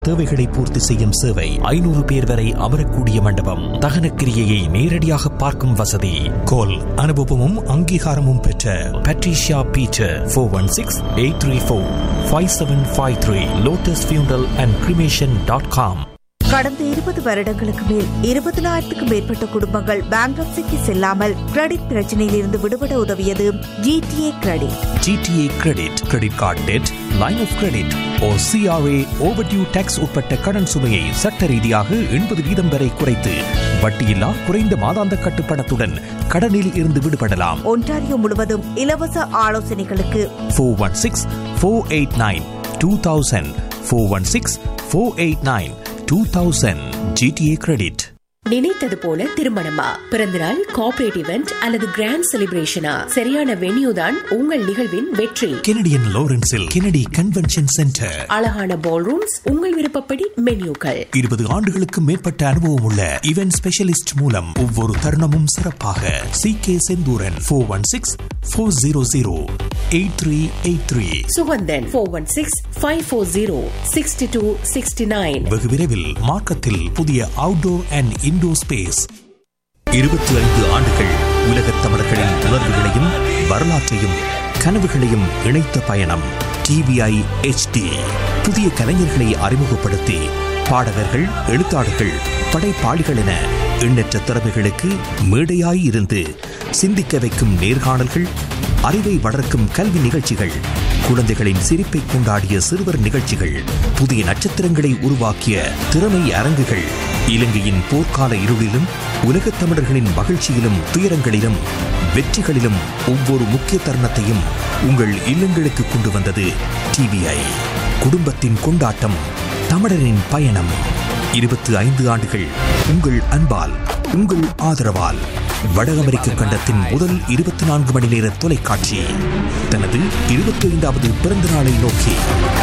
தேவைகளை பூர்த்தி செய்யும் சேவை ஐநூறு பேர் வரை அமரக்கூடிய மண்டபம் தகனக்கிரியையை நேரடியாக பார்க்கும் வசதி கோல் அனுபவமும் அங்கீகாரமும் பெற்ற Patricia Beecher four one six eight three four five seven five three lotus funeral and cremation dot com கடந்த இருபது வருடங்களுக்கு மேல் இருபதனாயிரத்துக்கும் மேற்பட்ட குடும்பங்கள் பேங்க்ரப்சிக்கு செல்லாமல் கிரெடிட் பிரச்சனையில் இருந்து விடுபட உதவியது GTA credit GTA credit credit card debt line of credit or CRA overdue taxes உட்பட்ட கடன் சுமையை சட்ட ரீதியாக எண்பது வீதம் வரை குறைத்து வட்டியில்லா குறைந்த மாதாந்த கட்டுப்பணத்துடன் கடனில் இருந்து விடுபடலாம் ஒன்டாரியோ முழுவதும் இலவச ஆலோசனைகளுக்கு four one six four eight nine two thousand four one six four eight nine two thousand GTA credit நினைத்தது போல திருமணமா பிறந்தநாள் கார்ப்பரேட் இவெண்ட் அல்லது கிராண்ட் செலிப்ரேஷனா சரியான வென்யூ தான் உங்கள் நிகழ்வின் வெற்றி கெனடியன் லாரன்ஸில் கெனடி கன்வென்ஷன் சென்டர் அழகான பால் ரூம்ஸ் உங்கள் விருப்பப்படி மென்யூக்கள் இருபது ஆண்டுகளுக்கு மேற்பட்ட அனுபவம் உள்ள இவென்ட் ஸ்பெஷலிஸ்ட் மூலம் ஒவ்வொரு தருணமும் சிறப்பாக C K Senthooran four one six four zero zero eight three eight three Suganthan four one six five four zero sixty two sixty nine வெகு விரைவில் மார்க்கத்தில் புதிய அவுட்டோர் அண்ட் இன்டோர் ஸ்பேஸ் இருபத்தி ஐந்து ஆண்டுகள் உலகத் தமிழர்களின் உணர்வுகளையும் வரலாற்றையும் கனவுகளையும் இணைத்த பயணம் டிவிஐ HD புதிய கலைஞர்களை அறிமுகப்படுத்தி பாடகர்கள் எழுத்தாளர்கள் படைப்பாளிகள் என எண்ணற்ற திறமைகளுக்கு மேடையாய் இருந்து சிந்திக்க வைக்கும் நேர்காணல்கள் அறிவை வளர்க்கும் கல்வி நிகழ்ச்சிகள் குழந்தைகளின் சிரிப்பை கொண்டாடிய சிறுவர் நிகழ்ச்சிகள் புதிய நட்சத்திரங்களை உருவாக்கிய திறமை அரங்குகள் இலங்கையின் போர்க்கால இருளிலும் உலகத் தமிழர்களின் மகிழ்ச்சியிலும் துயரங்களிலும் வெற்றிகளிலும் ஒவ்வொரு முக்கிய தருணத்தையும் உங்கள் இல்லங்களுக்கு கொண்டு வந்தது டிவிஐ குடும்பத்தின் கொண்டாட்டம் தமிழரின் பயணம் இருபத்தி ஐந்து ஆண்டுகள் உங்கள் அன்பால் உங்கள் ஆதரவால் வட அமெரிக்க கண்டத்தின் முதல் இருபத்தி நான்கு மணி நேர தொலைக்காட்சி தனது இருபத்தி ஐந்தாவது பிறந்த நாளை நோக்கி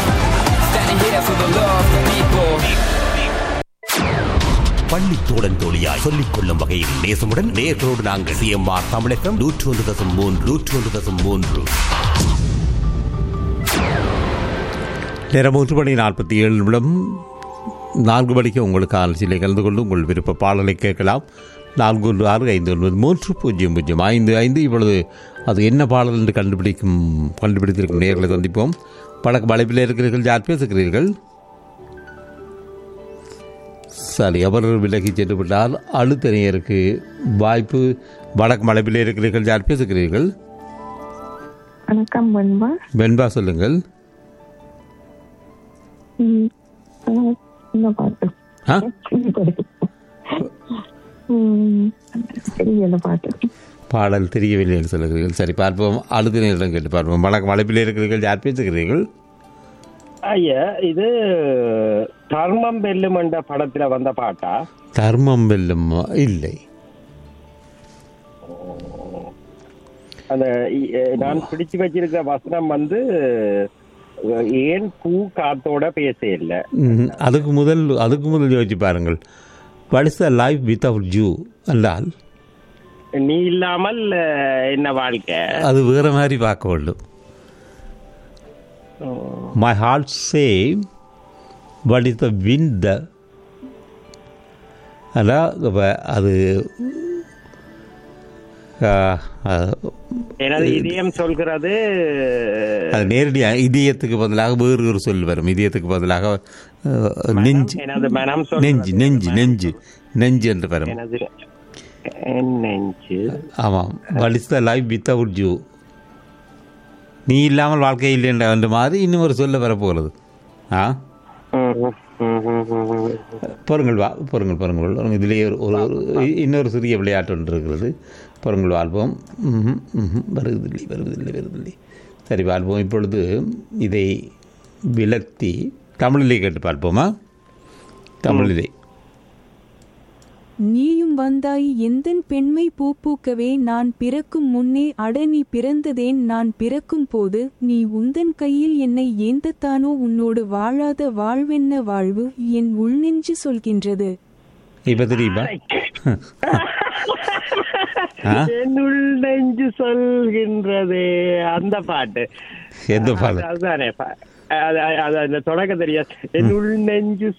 பள்ளி தோழன் தோழியாய் சொல்லிக் கொள்ளும் வகையில் நேசமுடன் நேர்களோடு நாங்கள் சிஎம்ஆர் தமிழகம் நூற்று ஒன்று தசம் மூன்று நூற்று ஒன்று தசம் மூன்று நேரம் மூன்று மணி நாற்பத்தி ஏழு நிமிடம் நான்கு மணிக்கு உங்களுக்கு ஆலோசனை கலந்து கொண்டு உங்கள் விருப்ப பாடலை கேட்கலாம் நான்கு ஒன்று ஆறு ஐந்து ஒன்பது மூன்று பூஜ்ஜியம் பூஜ்ஜியம் ஐந்து ஐந்து இப்பொழுது அது என்ன பாடல் என்று கண்டுபிடிக்கும் கண்டுபிடித்திருக்கும் நேர்களை சந்திப்போம் வழக்கு வளைப்பில் இருக்கிறீர்கள் யார் பேசுகிறீர்கள் சரி அவர் விலகி சென்று விட்டால் அழுத்தணியருக்கு வாய்ப்பு வடக்கு மலைப்பில் இருக்கிறீர்கள் யார் பேசுகிறீர்கள் வணக்கம் பண்பா வெண்பா சொல்லுங்கள் ம், அஹ், இந்த பாட்டு ஆ இந்த பாட்டு. ம், தெரியல பாட்டு பாடல் தெரியவில்லை என்று சொல்லுகிறீர்கள் சரி பார்ப்போம் அழுது நேரம் கேட்டு பார்ப்போம் வழக்கு மலைப்பில் இருக்கிறீர்கள் யார் பேசுகிறீர்கள் ஐயா இது தர்மம் வெல்லும் என்ற படத்துல வந்த பாட்டா தர்மம் வெல்லும் இல்லை அந்த இ- அஹ் நான் பிடிச்சு வச்சிருக்க வசனம் வந்து அஹ், ஏன் பூ காத்தோட பேச இல்ல ம், அதுக்கு முதல் அதுக்கு முதல் யோசிச்சு பாருங்கள் what is the life without you என்றால் நீ இல்லாமல் அஹ், என்ன வாழ்க்கை அது வேறு மாதிரி பார்க்க வேண்டும் my heart save but is the win the அதான் இப்ப அது ஆ, அது எனது இதயம் சொல்கிறது அது நேரடியாக இதயத்துக்கு பதிலாக வேறு ஒரு சொல் வரும் இதயத்துக்கு பதிலாக அஹ், நெஞ்சு எனது மனம் சொல்கிறது. நெஞ்சு நெஞ்சு நெஞ்சு நெஞ்சு என்று வரும் எனது என் நெஞ்சு ஆமாம் what is the life without you நீ இல்லாமல் வாழ்க்கை இல்லை என்ற அந்த மாதிரி இன்னும் ஒரு சொல்ல வரப்போகிறது ஆ ம், ம், ம், ம், ம். பொருங்கள் வா பொருங்கள் பொருங்கள் இதிலே ஒரு ஒரு ஒரு- இன்னொரு சிறிய விளையாட்டு ஒன்று இருக்கிறது பொருங்கள் வாழ்வோம் ம்ஹும், ம்ஹும், வருவதில்லை வருவதில்லை வருவதில்லை சரி வாழ்வோம் இப்பொழுது இதை விலத்தி தமிழிலே கேட்டு பார்ப்போமா தமிழிலே நீயும் வந்தாய் எந்தன் பெண்மை பூ பூக்கவே நான் பிறக்கும் முன்னே அட நீ பிறந்ததேன் நான் பிறக்கும் போது நீ உந்தன் கையில் என்னை ஏந்தத்தானோ உன்னோடு வாழாத வாழ்வென்ன வாழ்வு என் உள்நெஞ்சு சொல்கின்றது இப்போ தெரியுமா ஆ? என்னுள் நெஞ்சு சொல்கின்றதே அந்த பாட்டு எந்த பாடல் அதுதானே பா- அது அது அந்த தொடக்க தெரியாது என் உள் நெஞ்சு